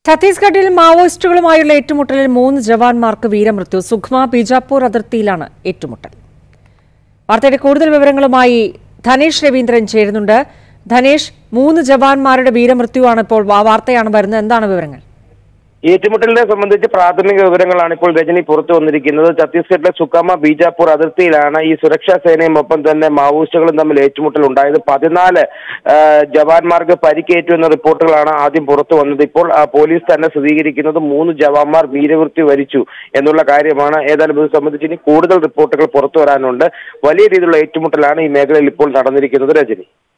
ഛത്തീസ്ഗഡിൽ മാവോയിസ്റ്റുകളുമായുള്ള ഏറ്റുമുട്ടലിൽ മൂന്ന് ജവാന്മാർക്ക് വീരമൃത്യു സുഖ്മ ബീജാപ്പൂർ അതിർത്തിയിലാണ് ഏറ്റുമുട്ടൽ വാർത്തയുടെ കൂടുതൽ വിവരങ്ങളുമായി ധനേഷ് രവീന്ദ്രൻ ചേരുന്നുണ്ട് ധനേഷ് മൂന്ന് ജവാന്മാരുടെ വീരമൃത്യുവാണ് ഇപ്പോൾ വാ- വാർത്തയാണ് വരുന്നത് എന്താണ് വിവരങ്ങൾ ഏറ്റുമുട്ടലിനെ സംബന്ധിച്ച് പ്രാഥമിക വിവരങ്ങളാണ് ഇപ്പോൾ രജനി പുറത്തു വന്നിരിക്കുന്നത് ഛത്തീസ്ഗഡിലെ സുക്കാമ ബീജാപ്പൂർ അതിർത്തിയിലാണ് ഈ സുരക്ഷാ സേനയും ഒപ്പം തന്നെ മാവോയിസ്റ്റുകളും തമ്മിൽ ഏറ്റുമുട്ടൽ ഉണ്ടായത് പതിനാല് ആ, ജവാന്മാർക്ക് പരിക്കേറ്റു എന്ന റിപ്പോർട്ടുകളാണ് ആദ്യം പുറത്തു വന്നത് ഇപ്പോൾ ആ, പോലീസ് തന്നെ സ്ഥിരീകരിക്കുന്നത് മൂന്ന് ജവാന്മാർ വീരമൃത്യു വരിച്ചു എന്നുള്ള കാര്യമാണ് ഏതായാലും ഇത് സംബന്ധിച്ച് ഇനി കൂടുതൽ റിപ്പോർട്ടുകൾ പുറത്തു വരാനുണ്ട് വലിയ രീതിയിലുള്ള ഏറ്റുമുട്ടലാണ് ഈ മേഖലയിൽ ഇപ്പോൾ നടന്നിരിക്കുന്നത് രജനി